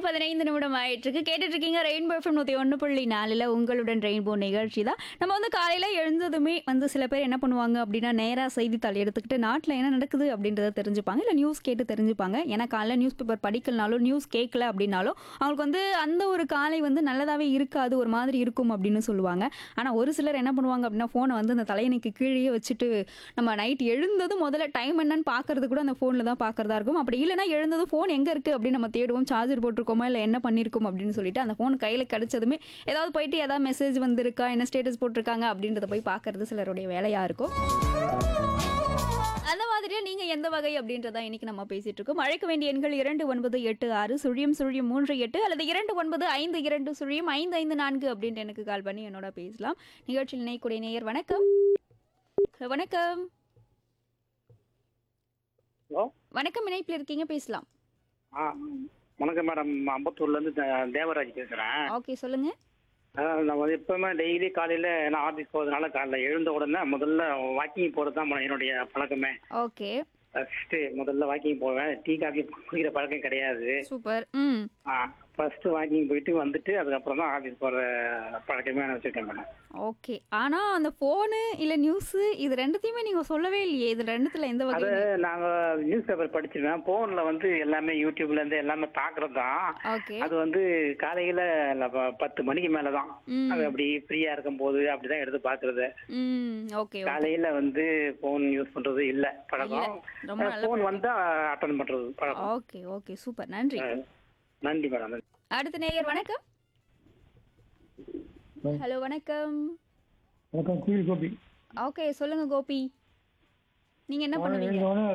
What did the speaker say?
பதினைந்து நிமிடம் ஆயிட்டு இருக்கு கேட்டுட்டு இருக்கீங்க ரெயின்போ எஃப்எம் நூற்றி ஒன்று புள்ளி நாலில் உங்களுடன் ரெயின்போ நிகழ்ச்சி தான் நம்ம வந்து காலையில் எழுந்ததுமே வந்து சில பேர் என்ன பண்ணுவாங்க அப்படின்னா நேராக செய்தித்தாள் எடுத்துக்கிட்டு நாட்டில் என்ன நடக்குது அப்படின்றத தெரிஞ்சுப்பாங்க இல்லை நியூஸ் கேட்டு தெரிஞ்சுப்பாங்க ஏன்னா காலைல நியூஸ் பேப்பர் படிக்கலனாலும் நியூஸ் கேட்கல அப்படின்னாலும் அவங்களுக்கு வந்து அந்த ஒரு காலை வந்து நல்லதாகவே இருக்காது ஒரு மாதிரி இருக்கும் அப்படின்னு சொல்லுவாங்க ஆனால் ஒரு சிலர் என்ன பண்ணுவாங்க அப்படின்னா ஃபோனை வந்து அந்த தலையணைக்கு கீழேயே வச்சுட்டு நம்ம நைட் எழுந்ததும் முதல்ல டைம் என்னன்னு பார்க்கறது கூட அந்த ஃபோனில் தான் பார்க்கறதா இருக்கும் அப்படி இல்லைன்னா எழுந்ததும் ஃபோன் எங்கே இருக்குது அப்படின்னு நம்ம தேடுவோம் சார்ஜர் போட்டிருக்கோமா இல்லை என்ன பண்ணியிருக்கோம் அப்படின்னு சொல்லிட்டு அந்த ஃபோன் கையில் கிடைச்சதுமே ஏதாவது போயிட்டு ஏதாவது மெசேஜ் வந்திருக்கா என்ன ஸ்டேட்டஸ் போட்டிருக்காங்க அப்படின்றத போய் பார்க்கறது சிலருடைய வேலையாக இருக்கும் அந்த மாதிரியே நீங்கள் எந்த வகை அப்படின்றத இன்னைக்கு நம்ம பேசிட்டு இருக்கோம் அழைக்க வேண்டிய எண்கள் இரண்டு ஒன்பது எட்டு ஆறு சுழியம் சுழியம் மூன்று எட்டு அல்லது இரண்டு ஒன்பது ஐந்து இரண்டு சுழியம் ஐந்து ஐந்து நான்கு அப்படின்ட்டு எனக்கு கால் பண்ணி என்னோட பேசலாம் நிகழ்ச்சியில் இணையக்கூடிய நேயர் வணக்கம் வணக்கம் ஹலோ வணக்கம் இணைப்பில் இருக்கீங்க பேசலாம் ஆ வணக்கம் மேடம் அம்பத்தூர்லேருந்து தே- தேவராஜ் பேசுகிறேன் ஓகே சொல்லுங்க நான் வந்து எப்பவுமே டெய்லி காலையில் நான் ஆஃபீஸ் போகிறதுனால காலைல எழுந்த உடனே முதல்ல வாக்கிங் போகிறது தான் என்னுடைய பழக்கமே ஓகே ஃபஸ்ட்டு முதல்ல வாக்கிங் போவேன் டீ காஃபி குடிக்கிற பழக்கம் கிடையாது சூப்பர் ம் ஆ ஃபஸ்ட்டு வாக்கிங் போயிட்டு வந்துட்டு அதுக்கப்புறம் தான் ஆஃபீஸ் போகிற பழக்கமே நான் வச்சுருக்கேன் மேடம் ஓகே ஆனா அந்த ஃபோனு இல்ல நியூஸ் இது ரெண்டுத்தையுமே நீங்க சொல்லவே இல்லையே இது ரெண்டுத்துல எந்த அது வகை நாங்கள் நியூஸ் பேப்பர் படிச்சிருவேன் ஃபோனில் வந்து எல்லாமே யூடியூப்லேருந்து எல்லாமே பார்க்குறது தான் ஓகே அது வந்து காலையில் பத்து மணிக்கு மேலே தான் ம். அது அப்படி ஃப்ரீயாக இருக்கும்போது அப்படி தான் எடுத்து பார்க்குறது ம் ஓகே காலையில வந்து போன் யூஸ் பண்றது இல்ல பழக்கம் ரொம்ப நல்ல போன் வந்தா அட்டன் பண்றது பழக்கம் ஓகே ஓகே சூப்பர் நன்றி அஹ், நன்றி மேடம் அடுத்த நேயர் வணக்கம் ஹலோ வணக்கம் வணக்கம் குயில் கோபி ஓகே சொல்லுங்க கோபி நீங்க என்ன பண்ணுவீங்க எழுந்தோடனே